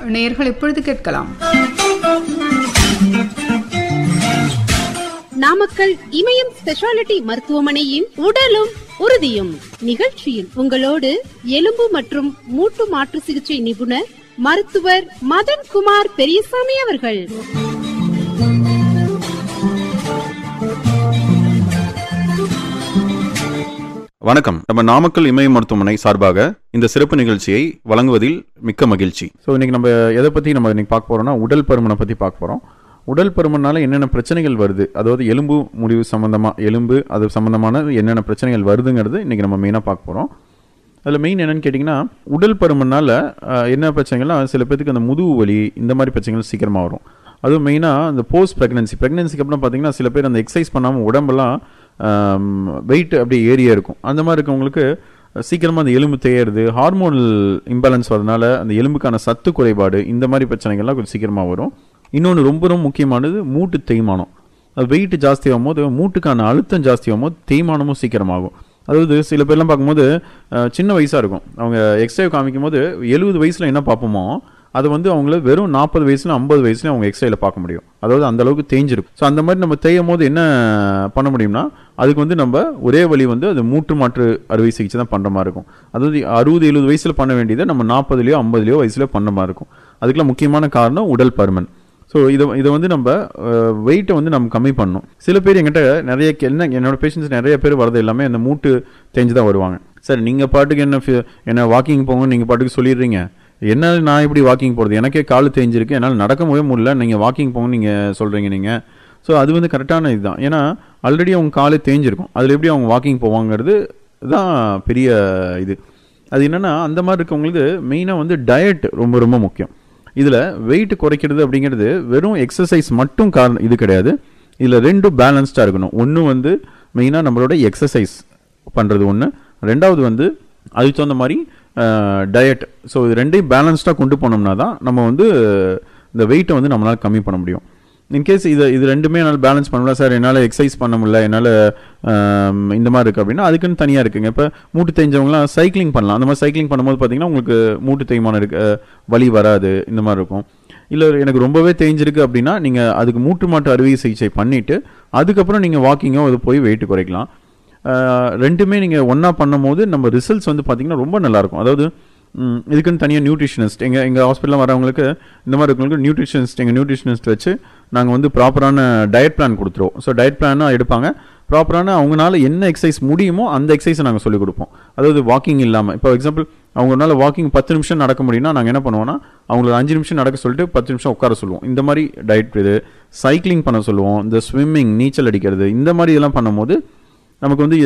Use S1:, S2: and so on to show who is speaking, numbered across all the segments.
S1: நேயர்கள் இப்பொழுது கேட்கலாம்
S2: நாமக்கல் இமயம் ஸ்பெஷாலிட்டி மருத்துவமனையின் உடலும் உறுதியும் நிகழ்ச்சியில் உங்களோடு எலும்பு மற்றும் மூட்டு மாற்று சிகிச்சை நிபுணர் மருத்துவர் மதன் குமார் பெரியசாமி அவர்கள்
S3: வணக்கம் நம்ம நாமக்கல் இமய மருத்துவமனை சார்பாக இந்த சிறப்பு நிகழ்ச்சியை வழங்குவதில் மிக்க மகிழ்ச்சி ஸோ இன்னைக்கு நம்ம எதை பற்றி நம்ம இன்னைக்கு பார்க்க போறோம்னா உடல் பருமனை பற்றி பார்க்க போகிறோம் உடல் பருமனால என்னென்ன பிரச்சனைகள் வருது அதாவது எலும்பு முடிவு சம்மந்தமாக எலும்பு அது சம்மந்தமான என்னென்ன பிரச்சனைகள் வருதுங்கிறது இன்னைக்கு நம்ம மெயினாக பார்க்க போகிறோம் அதில் மெயின் என்னன்னு கேட்டிங்கன்னா உடல் பருமனால அஹ், என்ன பிரச்சனைகள்லாம் சில பேருக்கு அந்த முதுகு வலி இந்த மாதிரி பிரச்சனைகள் சீக்கிரமாக வரும் அதுவும் மெயினாக அந்த போஸ்ட் ப்ரெக்னன்சி ப்ரெக்னன்சிக்கு அப்புறம் பார்த்தீங்கன்னா சில பேர் அந்த எக்ஸசைஸ் பண்ணாமல் உடம்பெல்லாம் வெயிட் அப்படியே ஏரியா இருக்கும் அந்த மாதிரி இருக்கவங்களுக்கு சீக்கிரமாக அந்த எலும்பு தேயறது ஹார்மோனல் இம்பேலன்ஸ் வரதுனால அந்த எலும்புக்கான சத்து குறைபாடு இந்த மாதிரி பிரச்சனைகள்லாம் கொஞ்சம் சீக்கிரமாக வரும் இன்னொன்று ரொம்ப ரொம்ப முக்கியமானது மூட்டு தேய்மானம் வெயிட் ஜாஸ்தி ஆகும்போது மூட்டுக்கான அழுத்தம் ஜாஸ்தி ஆகும்போது தேய்மானமும் சீக்கிரமாகும் அதாவது சில பேர்லாம் பார்க்கும்போது அஹ், சின்ன வயசாக இருக்கும் அவங்க எக்ஸ்ரே காமிக்கும் போது எழுபது வயசில் என்ன பார்ப்போமோ அது வந்து அவங்கள வெறும் நாற்பது வயசுல ஐம்பது வயசுல அவங்க எக்ஸ்ரேல பார்க்க முடியும் அதாவது அந்த அளவுக்கு தேஞ்சிருக்கும் ஸோ அந்த மாதிரி நம்ம தேயும் போது என்ன பண்ண முடியும்னா அதுக்கு வந்து நம்ம ஒரே வழி வந்து அது மூட்டு மாற்று அறுவை சிகிச்சை தான் பண்ணுற மாதிரி இருக்கும் அதாவது அறுபது எழுபது வயசுல பண்ண வேண்டியதை நம்ம நாற்பதுலையோ ஐம்பதுலையோ வயசுல பண்ண மாதிரி இருக்கும் அதுக்கெல்லாம் முக்கியமான காரணம் உடல் பருமன் ஸோ இதை இதை வந்து நம்ம வெயிட்டை வந்து நம்ம கம்மி பண்ணணும் சில பேர் என்கிட்ட நிறைய கே- என்ன என்னோட பேஷண்ட்ஸ் நிறைய பேர் வரது எல்லாமே அந்த மூட்டு தேஞ்சு தான் வருவாங்க சார் நீங்கள் பாட்டுக்கு என்ன ஃபி- என்ன வாக்கிங் போங்க நீங்கள் பாட்டுக்கு சொல்லிடுறீங்க என்ன நான் எப்படி வாக்கிங் போகிறது எனக்கே கால் தேஞ்சிருக்கு என்னால் நடக்கவே முடியல நீங்கள் வாக்கிங் போங்க நீங்கள் சொல்கிறீங்க நீங்கள் ஸோ அது வந்து கரெக்டான இதுதான் ஏன்னா ஆல்ரெடி அவங்க காலே தேஞ்சிருக்கும் அதில் எப்படி அவங்க வாக்கிங் போவாங்கிறது தான் பெரிய இது அது என்னன்னா அந்த மாதிரி இருக்கவங்களுக்கு மெயினாக வந்து டயட் ரொம்ப ரொம்ப முக்கியம் இதில் வெயிட் குறைக்கிறது அப்படிங்கிறது வெறும் எக்ஸசைஸ் மட்டும் காரணம் இது கிடையாது இதில் ரெண்டும் பேலன்ஸ்டாக இருக்கணும் ஒன்று வந்து மெயினாக நம்மளோட எக்ஸசைஸ் பண்ணுறது ஒன்று ரெண்டாவது வந்து அதுக்கு தகுந்த மாதிரி டயட் ஸோ இது ரெண்டையும் பேலன்ஸ்டாக கொண்டு போனோம்னா தான் நம்ம வந்து இந்த வெயிட்டை வந்து நம்மளால் கம்மி பண்ண முடியும் இன்கேஸ் இது இது ரெண்டுமே என்னால் பேலன்ஸ் பண்ண முடியல சார் என்னால் எக்ஸசைஸ் பண்ண முடியல என்னால் இந்த மாதிரி இருக்குது அப்படின்னா அதுக்குன்னு தனியாக இருக்குங்க இப்போ மூட்டு தேஞ்சவங்களாம் சைக்கிளிங் பண்ணலாம் அந்த மாதிரி சைக்கிளிங் பண்ணும்போது பார்த்தீங்கன்னா உங்களுக்கு மூட்டு தேய்மானம் இருக்கு அஹ், வலி வராது இந்த மாதிரி இருக்கும் இல்லை எனக்கு ரொம்பவே தேஞ்சிருக்கு அப்படின்னா நீங்கள் அதுக்கு மூட்டு மாட்டு அறுவை சிகிச்சை பண்ணிவிட்டு அதுக்கப்புறம் நீங்கள் வாக்கிங்கோ அது போய் வெயிட் குறைக்கலாம் அஹ், ரெண்டுமே நீங்கள் ஒன்றா பண்ணும்போது நம்ம ரிசல்ட்ஸ் வந்து பார்த்தீங்கன்னா ரொம்ப நல்லாயிருக்கும் அதாவது ம், இதுக்குன்னு தனியாக நியூட்ரிஷனிஸ்ட் எங்கள் எங்கள் ஹாஸ்பிட்டலில் வரவங்களுக்கு இந்த மாதிரி இருக்கவங்களுக்கு நியூட்ரிஷனிஸ்ட் எங்கள் நியூட்ரிஷனிஸ்ட் வச்சு நாங்கள் வந்து ப்ராப்பரான டயட் பிளான் கொடுத்துருவோம் ஸோ டயட் பிளானாக எடுப்பாங்க ப்ராப்பரான அவங்களால என்ன எக்ஸசைஸ் முடியுமோ அந்த எக்ஸசைஸை நாங்கள் சொல்லிக் கொடுப்போம் அதாவது வாக்கிங் இல்லாமல் இப்போ எக்ஸாம்பிள் அவங்களால வாக்கிங் பத்து நிமிஷம் நடக்க முடியும்னா நாங்கள் என்ன பண்ணுவோம்னா அவங்களுக்கு அஞ்சு நிமிஷம் நடக்க சொல்லிட்டு பத்து நிமிஷம் உட்கார சொல்லுவோம் இந்த மாதிரி டயட் இது சைக்கிளிங் பண்ண சொல்லுவோம் இந்த ஸ்விம்மிங் நீச்சல் அடிக்கிறது இந்த மாதிரி இதெல்லாம் பண்ணும்போது நமக்கு வந்து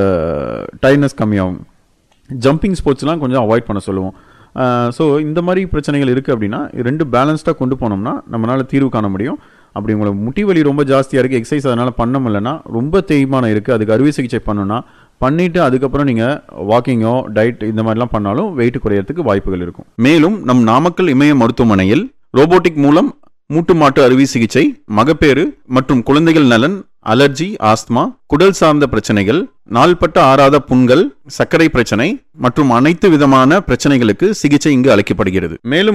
S3: டயர்னஸ் கம்மியாகும் ஜம்பிங் ஸ்போர்ட்ஸ்லாம் கொஞ்சம் அவாய்ட் பண்ண சொல்லுவோம் ஸோ இந்த மாதிரி பிரச்சனைகள் இருக்குது அப்படின்னா இது ரெண்டு பேலன்ஸ்டாக கொண்டு போனோம்னா நம்மளால தீர்வு காண முடியும் அப்படி உங்களுக்கு முட்டி வலி ரொம்ப ஜாஸ்தியாக இருக்குது எக்ஸசைஸ் அதனால் பண்ண முடியலன்னா ரொம்ப தேய்மானம் இருக்குது அதுக்கு அறுவை சிகிச்சை பண்ணணும்னா பண்ணிவிட்டு அதுக்கப்புறம் நீங்கள் வாக்கிங்கோ டயட் இந்த மாதிரிலாம் பண்ணாலும் வெயிட் குறையறதுக்கு வாய்ப்புகள் இருக்கும் மேலும் நம் நாமக்கல் இமய மருத்துவமனையில் ரோபோட்டிக் மூலம் மூட்டு மாட்டு அறுவை சிகிச்சை மகப்பேறு மற்றும் குழந்தைகள் நலன் அலர்ஜி ஆஸ்துமா குடல் சார்ந்த பிரச்சனைகள் நாள்பட்ட ஆறாத புண்கள் சர்க்கரை பிரச்சனை மற்றும் அனைத்து விதமான பிரச்சனைகளுக்கு சிகிச்சை இங்கு அளிக்கப்படுகிறது மேலும்